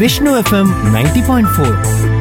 Vishnu FM ninety point four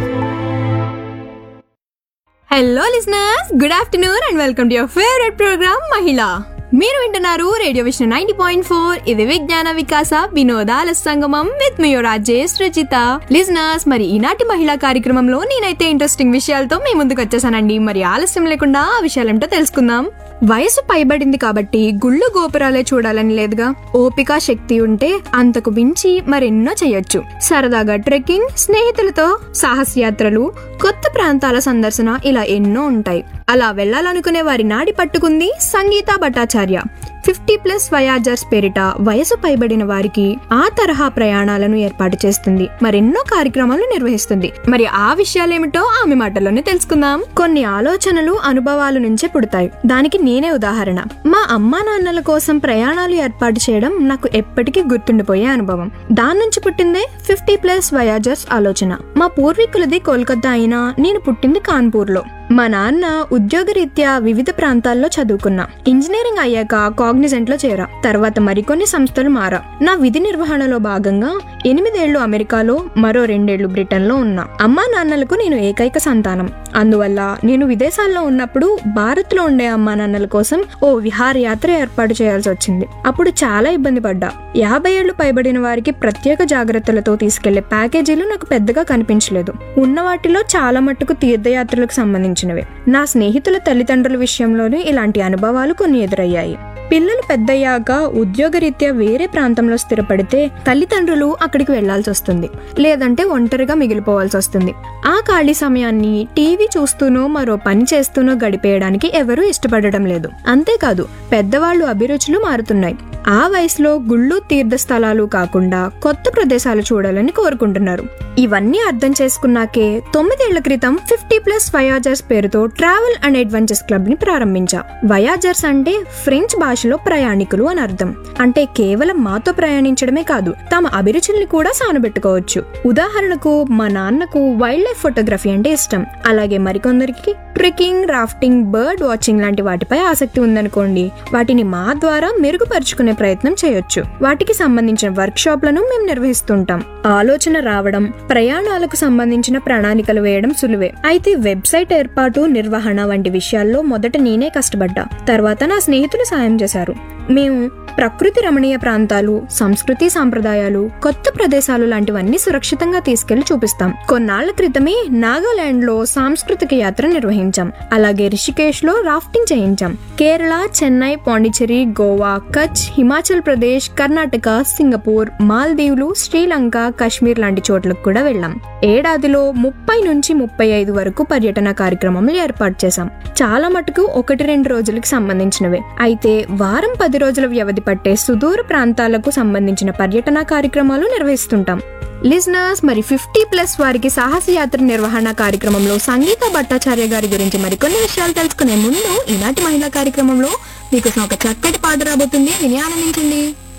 hello listeners good afternoon and welcome to your favourite programme మహిళ మీరు వింటున్నారు radio Vishnu ninety point four ఇది విజ్ఞాన వికాస వినోదాల సంగమం విత్ మీ రాజేష్ రచిత లిజనర్స్ మరి ఈనాటి మహిళా కార్యక్రమంలో నేనైతే ఇంట్రెస్టింగ్ విషయాలతో మీ ముందుకు వచ్చేసానండి మరి ఆలస్యం లేకుండా ఆ విషయాలేంటో తెలుసుకుందాం వయసు పైబడింది కాబట్టి గుళ్ళు గోపురాలే చూడాలని లేదుగా ఓపిక శక్తి ఉంటే అంతకు మించి మరెన్నో చేయొచ్చు సరదాగా ట్రెక్కింగ్ స్నేహితులతో సాహసయాత్రలు కొత్త ప్రాంతాల సందర్శన ఇలా ఎన్నో ఉంటాయి అలా వెళ్ళాలనుకునే వారి నాడి పట్టుకుంది Sangeeta Bhattacharya fifty plus voyagers పేరిట వయసు పైబడిన వారికి ఆ తరహా ప్రయాణాలను ఏర్పాటు చేస్తుంది మరెన్నో కార్యక్రమాలు నిర్వహిస్తుంది మరి ఆ విషయాలేమిటో ఆమె మాటల్లోనే తెలుసుకుందాం కొన్ని ఆలోచనలు అనుభవాల నుంచే పుడతాయి దానికి నేనే ఉదాహరణ మా అమ్మా నాన్నల కోసం ప్రయాణాలు ఏర్పాటు చేయడం నాకు ఎప్పటికీ గుర్తుండిపోయే అనుభవం దాని నుంచి పుట్టిందే ఫిఫ్టీ ప్లస్ వయాజర్స్ ఆలోచన మా పూర్వీకులది కోల్కతా అయినా నేను పుట్టింది కాన్పూర్ లో మా నాన్న ఉద్యోగరీత్యా వివిధ ప్రాంతాల్లో చదువుకున్నా ఇంజనీరింగ్ అయ్యాక కాగ్నిజెంట్ లో చేరా తర్వాత మరికొన్ని సంస్థలు మారా నా విధి నిర్వహణలో భాగంగా ఎనిమిదేళ్లు అమెరికాలో మరో రెండేళ్లు బ్రిటన్ లో ఉన్నా అమ్మా నాన్నలకు నేను ఏకైక సంతానం అందువల్ల నేను విదేశాల్లో ఉన్నప్పుడు భారత్ లో ఉండే అమ్మా నాన్నల కోసం ఓ విహారయాత్ర ఏర్పాటు చేయాల్సి వచ్చింది అప్పుడు చాలా ఇబ్బంది పడ్డా యాభై ఏళ్లు పైబడిన వారికి ప్రత్యేక జాగ్రత్తలతో తీసుకెళ్లే ప్యాకేజీలు నాకు పెద్దగా కనిపించలేదు ఉన్న వాటిలో చాలా మట్టుకు తీర్థయాత్రలకు సంబంధించినవే నా స్నేహితుల తల్లిదండ్రుల విషయంలోనూ ఇలాంటి అనుభవాలు కొన్ని ఎదురయ్యాయి పిల్లలు పెద్దయ్యాక ఉద్యోగరీత్యా వేరే ప్రాంతంలో స్థిరపడితే తల్లిదండ్రులు అక్కడికి వెళ్లాల్సి వస్తుంది లేదంటే ఒంటరిగా మిగిలిపోవాల్సి వస్తుంది ఆ ఖాళీ సమయాన్ని టీవీ చూస్తూనో మరో పని చేస్తూనో గడిపేయడానికి ఎవరూ ఇష్టపడడం లేదు అంతేకాదు పెద్దవాళ్ళు అభిరుచులు మారుతున్నాయి ఆ వయసులో గుళ్ళు తీర్థస్థలాలు కాకుండా కొత్త ప్రదేశాలు చూడాలని కోరుకుంటున్నారు ఇవన్నీ అర్థం చేసుకున్నాకే తొమ్మిదేళ్ల క్రితం ఫిఫ్టీ ప్లస్ వయాజర్స్ పేరుతో ట్రావెల్ అండ్ అడ్వెంచర్స్ క్లబ్ ని ప్రారంభించా వయాజర్స్ అంటే ఫ్రెంచ్ భాషలో ప్రయాణికులు అని అర్థం అంటే కేవలం మాతో ప్రయాణించడమే కాదు తమ అభిరుచుల్ని కూడా సానబెట్టుకోవచ్చు ఉదాహరణకు మా నాన్నకు వైల్డ్ లైఫ్ ఫోటోగ్రఫీ అంటే ఇష్టం అలాగే మరికొందరికి ట్రెక్కింగ్ రాఫ్టింగ్ బర్డ్ వాచింగ్ లాంటి వాటిపై ఆసక్తి ఉందనుకోండి వాటిని మా ద్వారా మెరుగుపరుచుకునే ప్రయత్నం చేయొచ్చు వాటికి సంబంధించిన వర్క్ షాప్లను మేము నిర్వహిస్తుంటాం ఆలోచన రావడం ప్రయాణాలకు సంబంధించిన ప్రణాళికలు వేయడం సులువే అయితే వెబ్సైట్ ఏర్పాటు నిర్వహణ వంటి విషయాల్లో మొదట నేనే కష్టపడ్డా తర్వాత నా స్నేహితులు సాయం చేశారు మేము ప్రకృతి రమణీయ ప్రాంతాలు సంస్కృతి సాంప్రదాయాలు కొత్త ప్రదేశాలు లాంటివన్నీ సురక్షితంగా తీసుకెళ్లి చూపిస్తాం కొన్నాళ్ల క్రితమే నాగాలాండ్ లో సాంస్కృతిక యాత్ర నిర్వహించాం అలాగే రిషికేష్ లో రాఫ్టింగ్ చేయించాం కేరళ చెన్నై పాండిచ్చేరి గోవా కచ్ హిమాచల్ ప్రదేశ్ కర్ణాటక సింగపూర్ మాల్దీవులు శ్రీలంక కాశ్మీర్ లాంటి చోట్లకు కూడా వెళ్ళాం ఏడాదిలో ముప్పై నుంచి ముప్పై ఐదు వరకు పర్యటన కార్యక్రమాలు ఏర్పాటు చేశాం చాలా మటుకు ఒకటి రెండు రోజులకు సంబంధించినవే అయితే వారం పది రోజుల వ్యవధి పట్టే సుదూర ప్రాంతాలకు సంబంధించిన పర్యటన కార్యక్రమాలు నిర్వహిస్తుంటాం లిజనర్స్ మరి ఫిఫ్టీ ప్లస్ వారికి సాహసయాత్ర నిర్వహణ కార్యక్రమంలో సంగీత భట్టాచార్య గారి గురించి మరికొన్ని విషయాలు తెలుసుకునే ముందు ఈనాటి మహిళా కార్యక్రమంలో మీకు ఒక చక్కటి పాట రాబోతుంది విని ఆనందించండి